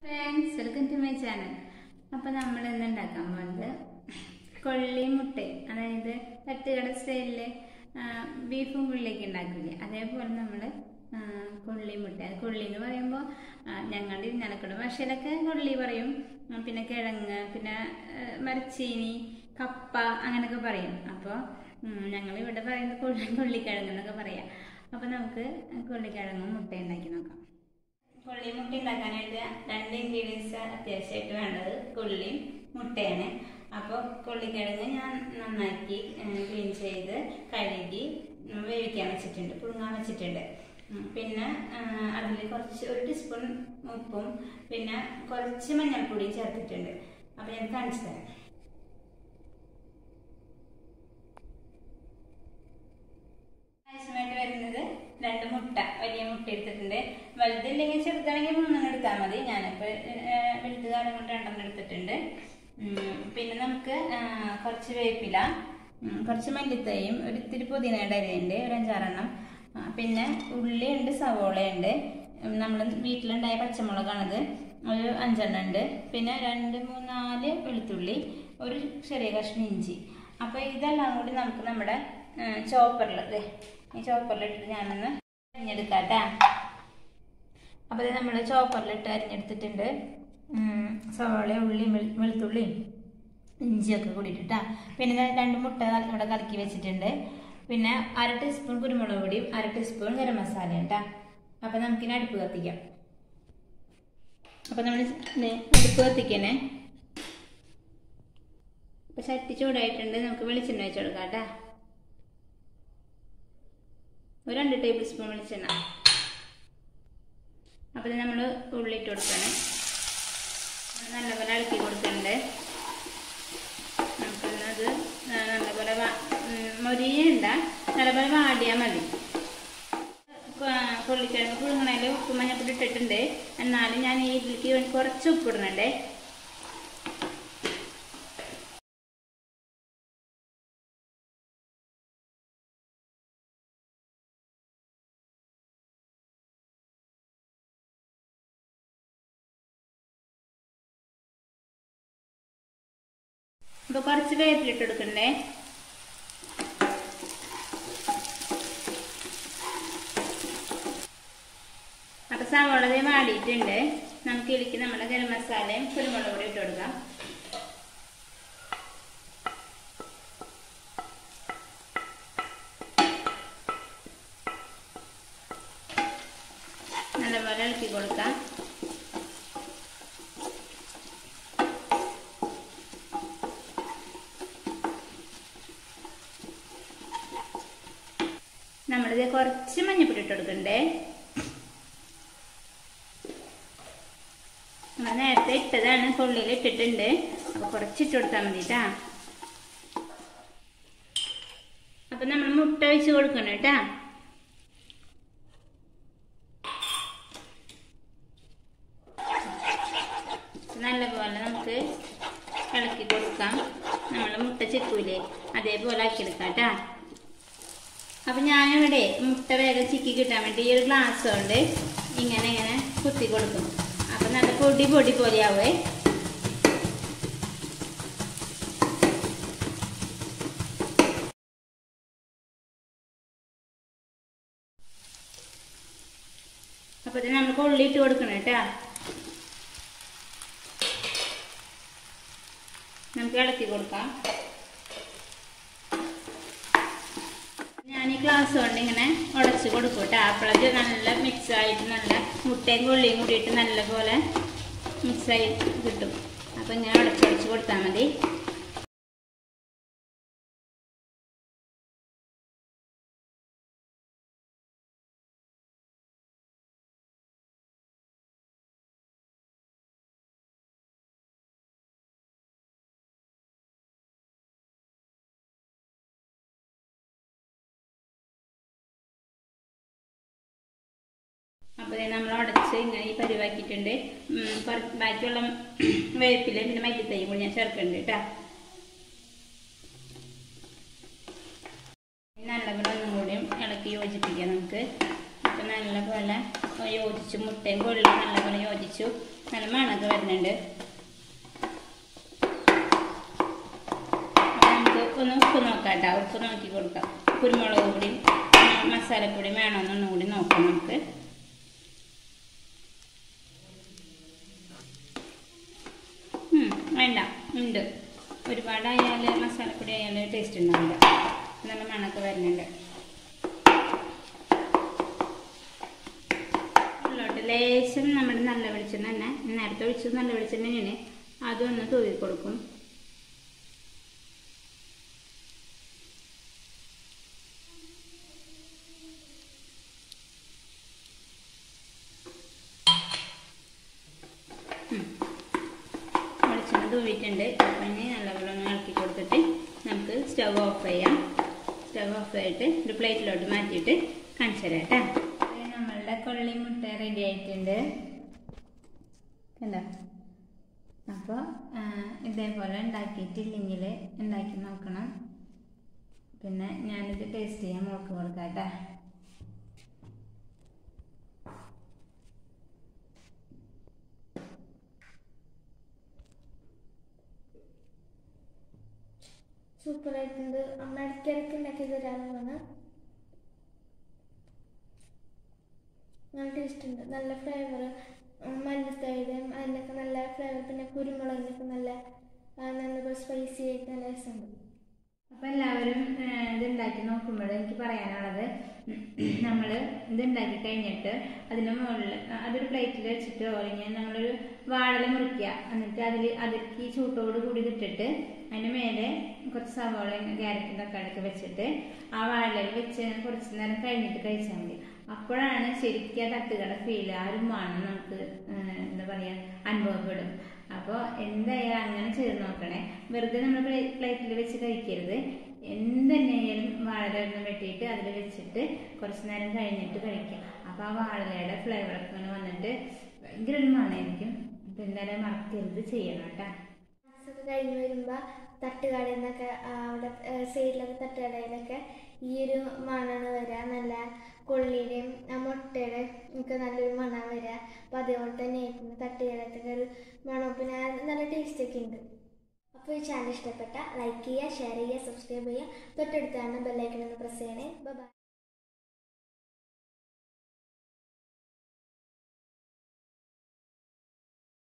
Friends welcome to my channel അപ്പോൾ നമ്മൾ ഇന്ന് ഉണ്ടാക്കാൻ പോകുന്നത് കൊള്ളി മുട്ട അതായത് തട്ടുകട സ്റ്റൈലില് ബീഫും കൊള്ളിയൊക്കെ ഉണ്ടാക്കില്ലേ അതേപോലെ നമ്മൾ കൊള്ളി മുട്ട അത് കൊള്ളി എന്ന് പറയുമ്പോൾ ഞങ്ങളുടെ ഇന്നലക്കുട ഭാഷയിലൊക്കെ കൊള്ളി പറയും ആ, പിന്നെ കിഴങ്ങ് പിന്നെ ആ, മരച്ചീനി കപ്പ അങ്ങനെയൊക്കെ പറയും അപ്പോൾ ഞങ്ങൾ ഇവിടെ പറയുന്നത് കൊള്ളി കൊള്ളിക്കിഴങ്ങ് എന്നൊക്കെ പറയാം അപ്പോൾ നമുക്ക് കൊള്ളിക്കിഴങ്ങും മുട്ട ഉണ്ടാക്കി നോക്കാം കൊള്ളിമുട്ട ഉണ്ടാക്കാനായിട്ട് രണ്ട് ഇൻഗ്രീഡിയൻസ് അത്യാവശ്യമായിട്ട് വേണ്ടത് കൊള്ളിയും മുട്ടയാണ് അപ്പോൾ കൊള്ളിക്കിഴങ്ങ് ഞാൻ നന്നാക്കി ക്ലീൻ ചെയ്ത് കഴുകി ഉം, വേവിക്കാൻ വെച്ചിട്ടുണ്ട് പുഴുങ്ങാൻ വെച്ചിട്ടുണ്ട് ഉം, പിന്നെ അതിൽ കുറച്ച് ഒരു ടീസ്പൂൺ ഉപ്പും പിന്നെ കുറച്ച് മഞ്ഞൾപ്പൊടിയും ചേർത്തിട്ടുണ്ട് അപ്പോൾ ഞാൻ കാണിച്ചു തരാം ആവശ്യമായിട്ട് വരുന്നത് രണ്ട് മുട്ട വലിയ മുട്ട എടുത്തിട്ടുണ്ട് വലുതില്ലെങ്കിൽ ചെറുതാണെങ്കിൽ മൂന്നെണ്ണം എടുത്താൽ മതി ഞാനിപ്പോൾ വലുത് കാലം കൊണ്ട് രണ്ടെണ്ണം എടുത്തിട്ടുണ്ട് ഉം, പിന്നെ നമുക്ക് ആ, കുറച്ച് വേപ്പില ഉം, കുറച്ച് മല്ലിത്തൈയും ഒരു ഇത്തിരി പുതിനയുടെ ഇലയുണ്ട് ഒരു അഞ്ചാറെണ്ണം ആ, പിന്നെ ഉള്ളിയുണ്ട് സവോളയുണ്ട് നമ്മൾ വീട്ടിലുണ്ടായ പച്ചമുളകാണത് ഒരു അഞ്ചെണ്ണം ഉണ്ട് പിന്നെ രണ്ട് മൂന്നാല് വെളുത്തുള്ളി ഒരു ചെറിയ കഷ്ണം ഇഞ്ചി അപ്പോൾ ഇതെല്ലാം കൂടി നമുക്ക് നമ്മുടെ ചോപ്പറിൽ അതെ ഈ ചോപ്പറിലിട്ടിട്ട് ഞാനൊന്ന് അരിഞ്ഞെടുക്കാട്ടാ അപ്പോൾ ഇത് നമ്മൾ ചോപ്പറിലിട്ട് അരിഞ്ഞെടുത്തിട്ടുണ്ട് ഉം, സവാള ഉള്ളി വെളു- വെളുത്തുള്ളിയും ഇഞ്ചിയൊക്കെ കൂടിയിട്ടാ പിന്നെ ഞാൻ രണ്ട് മുട്ട ഇവിടെ കലക്കി വെച്ചിട്ടുണ്ട് പിന്നെ അര ടീസ്പൂൺ കുരുമുളക് പൊടിയും അര ടീസ്പൂൺ ഗരം മസാല കേട്ടാ അപ്പം നമുക്കിനി അടുപ്പ് കത്തിക്കാം അപ്പം നമ്മൾ അടുപ്പ് കത്തിക്കണേ അപ്പം ചട്ടി ചൂടായിട്ടുണ്ട് നമുക്ക് വെളിച്ചെണ്ണ വെച്ച് കൊടുക്കാം കേട്ടാ ഒരു രണ്ട് ടേബിൾ സ്പൂൺ വെളിച്ചെണ്ണ അപ്പോൾ നമ്മൾ ഉള്ളിട്ട് കൊടുക്കണം നല്ലപോലെ ഇളക്കി കൊടുക്കുന്നുണ്ട് നമുക്കത് നല്ലപോലെ മൊരിയണ്ട നല്ലപോലെ വാടിയാൽ മതി കൊള്ളിക്കിഴങ്ങ് പുഴുങ്ങണേൽ ഉപ്പ് മഞ്ഞപ്പൊടി ഇട്ടിട്ടുണ്ട് എന്നാലും ഞാൻ ഈ ഇതിലേക്ക് കുറച്ച് ഉപ്പ് ഇടുന്നുണ്ടേ അപ്പോൾ കുറച്ച് വേപ്പിലിട്ട് കൊടുക്കണ്ടേ അപ്പോൾ സവോള ദേ വാടിയിട്ടുണ്ട് നമുക്ക് ഇതിലേക്ക് നമ്മുടെ ഗരം മസാലയും കുരുമുളക് പൊടി ഇട്ട് കൊടുക്കാം നല്ലപോലെ ഇളക്കി കൊടുക്കാം നമ്മളിത് കുറച്ച് മഞ്ഞപ്പൊടി ഇട്ട് കൊടുക്കണ്ടേ നമ്മൾ നേരത്തെ ഇട്ടതാണ് കൊള്ളിയിൽ ഇട്ടിട്ടുണ്ട് അപ്പൊ കുറച്ച് ഇട്ട് കൊടുത്താൽ മതി കേട്ടാ അപ്പൊ നമ്മൾ മുട്ട വെച്ച് കൊടുക്കണം കേട്ടാ നല്ലപോലെ നമുക്ക് ഇളക്കി കൊടുക്കാം നമ്മൾ മുട്ട ചിക്കൂലേ അതേപോലെ ആക്കിയെടുക്കാം കേട്ടാ അപ്പൊ ഞാനിവിടെ മുട്ട വേഗം ചിക്കി കിട്ടാൻ വേണ്ടി ഈ ഒരു ഗ്ലാസ് കൊണ്ട് ഇങ്ങനെ ഇങ്ങനെ കുത്തി കൊടുക്കും അപ്പൊ നല്ല പൊടി പൊടി പോലെയാവേ അപ്പൊ ഇത് നമ്മൾ കൊള്ളിയിട്ട് കൊടുക്കണം കേട്ടാ നമുക്ക് ഇളക്കി കൊടുക്കാം ഞാൻ ഈ ഗ്ലാസ് കൊണ്ട് ഇങ്ങനെ ഉടച്ച് കൊടുക്കും കേട്ടോ അപ്പോഴത് നല്ല മിക്സ് ആയിട്ട് നല്ല മുട്ടയും കൊള്ളിയും കൂടിയിട്ട് നല്ലപോലെ മിക്സായി കിട്ടും അപ്പം ഇങ്ങനെ ഉടച്ചുടച്ച് കൊടുത്താൽ മതി അപ്പോൾ നമ്മൾ ഉടച്ച് ഇങ്ങനെ ഈ പരിവാക്കിയിട്ടുണ്ട് ഉം, കുറ- ബാക്കിയുള്ള വേപ്പില പിന്നെ മല്ലിത്തൈയും കൂടി ഞാൻ ചേർക്കുന്നുണ്ട് കേട്ടോ നല്ലപോലെ ഒന്നും കൂടിയും ഇളക്കി യോജിപ്പിക്കാം നമുക്ക് ഇപ്പം നല്ലപോലെ യോജിച്ചു മുട്ടയും കൊള്ളും നല്ലപോലെ യോജിച്ചു നല്ല മണമൊക്കെ വരുന്നുണ്ട് അപ്പോൾ നമുക്ക് ഒന്ന് ഉപ്പ് നോക്കാം കേട്ടോ ഉപ്പ് നോക്കി കൊടുക്കാം കുരുമുളക് പൊടി മസാലപ്പൊടി വേണമെന്നൊന്നും കൂടി നോക്കാം നമുക്ക് ഉം, വേണ്ട ഉണ്ട് ഒരുപാടായാൽ മസാലപ്പൊടി ആയാൽ ടേസ്റ്റ് ഉണ്ടാവില്ല നല്ല മണമൊക്കെ വരുന്നുണ്ട് ഉള്ളോട്ട് ലേശം നമ്മുടെ നല്ല വെളിച്ചെണ്ണ തന്നെ നേരത്തെ ഒഴിച്ചത് നല്ല വെളിച്ചെണ്ണ തന്നെയാണ് അതൊന്ന് തൂവി കൊടുക്കും ഉം. വെളിച്ചെണ്ണ തൂവിയിട്ടുണ്ട് അപ്പം ഇനി നല്ലപോലെ ഒന്ന് ഇളക്കി കൊടുത്തിട്ട് നമുക്ക് സ്റ്റവ് ഓഫ് ചെയ്യാം സ്റ്റവ് ഓഫ് ചെയ്തിട്ട് ഒരു പ്ലേറ്റിലോട്ട് മാറ്റിയിട്ട് കാണിച്ചു തരാം കേട്ടോ നമ്മളുടെ കൊള്ളി മുട്ട റെഡി ആയിട്ടുണ്ട് കണ്ടോ അപ്പോൾ ഇതേപോലെ ഉണ്ടാക്കിയിട്ടില്ലെങ്കിൽ ഉണ്ടാക്കി നോക്കണം പിന്നെ ഞാനിത് ടേസ്റ്റ് ചെയ്യാൻ മോൾക്ക് കൊടുക്കാം കേട്ടോ സൂപ്പർ ആയിട്ടുണ്ട് അമ്മ ഇടയ്ക്കിടയ്ക്ക് ഉണ്ടാക്കി തരാറുമാണ് നല്ല ടേസ്റ്റ് ഉണ്ട് നല്ല ഫ്ലേവർ മല്ലിത്തൈരും അതിനൊക്കെ നല്ല ഫ്ലേവർ പിന്നെ കുരുമുളകിനൊക്കെ നല്ല ആ, നല്ല സ്പൈസി ആയിട്ട് നല്ല രസമുണ്ട് അപ്പൊ എല്ലാവരും ഏഹ്, ഇത് ഉണ്ടാക്കി നോക്കുമ്പോൾ എനിക്ക് പറയാനുള്ളത് നമ്മൾ ഇത് ഉണ്ടാക്കി കഴിഞ്ഞിട്ട് അതിന്റെ മുകളിൽ അതൊരു പ്ലേറ്റിൽ വെച്ചിട്ട് അല്ലെങ്കിൽ നമ്മളൊരു വാഴല മുറിക്കുക എന്നിട്ട് അതിൽ അതിലേക്ക് ചൂട്ടോട് കൂടി ഇതിട്ടിട്ട് അതിന് മേലെ കുറച്ച് സവാളയും ക്യാരറ്റും തക്കാളിയൊക്കെ വെച്ചിട്ട് ആ വാഴലയിൽ വെച്ച് കുറച്ച് നേരം കഴിഞ്ഞിട്ട് കഴിച്ചാൽ മതി അപ്പോഴാണ് ശരിക്കും ആ തട്ടുകട ഫീൽ ആ ഒരു മണം നമുക്ക് ഏഹ്, എന്താ പറയാ അനുഭവപ്പെടും അപ്പോൾ എന്തായാലും അങ്ങനെ ചെയ്ത് നോക്കണേ വെറുതെ നമ്മൾ പ്ലേറ്റിൽ വെച്ച് കഴിക്കരുത് എന്തെന്നെയായാലും വാഴലൊന്ന് വെട്ടിയിട്ട് അതിൽ വെച്ചിട്ട് കുറച്ച് നേരം കഴിഞ്ഞിട്ട് കഴിക്കാം അപ്പോൾ ആ വാഴലയുടെ ഫ്ലേവറൊക്കെ ഇങ്ങനെ വന്നിട്ട് ഭയങ്കര ഒരു മണമായിരിക്കും അപ്പോൾ എന്തായാലും മറക്കരുത് ചെയ്യണം കേട്ടോ ഒക്കെ കഴിഞ്ഞ് വരുമ്പോൾ തട്ടുകടയിൽ നിന്നൊക്കെ ആ, അവിടെ സൈഡിലൊക്കെ തട്ടുകടയിലൊക്കെ ഈ ഒരു മണമാണ് വരിക നല്ല കൊള്ളിയുടെയും ആ മുട്ടയുടെ ഒക്കെ നല്ലൊരു മണം വരിക അപ്പം അതേപോലെ തന്നെ ആയിരുന്നു തട്ടുകടത്തൊക്കെ ഒരു മണം പിന്നെ ആ നല്ല ടേസ്റ്റ് ഒക്കെ ഉണ്ട് അപ്പോൾ ഈ ചാനൽ ഇഷ്ടപ്പെട്ട ലൈക്ക് ചെയ്യുക ഷെയർ ചെയ്യുക സബ്സ്ക്രൈബ് ചെയ്യുക തൊട്ടടുത്താണ് ബെല്ലൈക്കൺ ഒന്ന് പ്രസ് ചെയ്യണേ ബൈ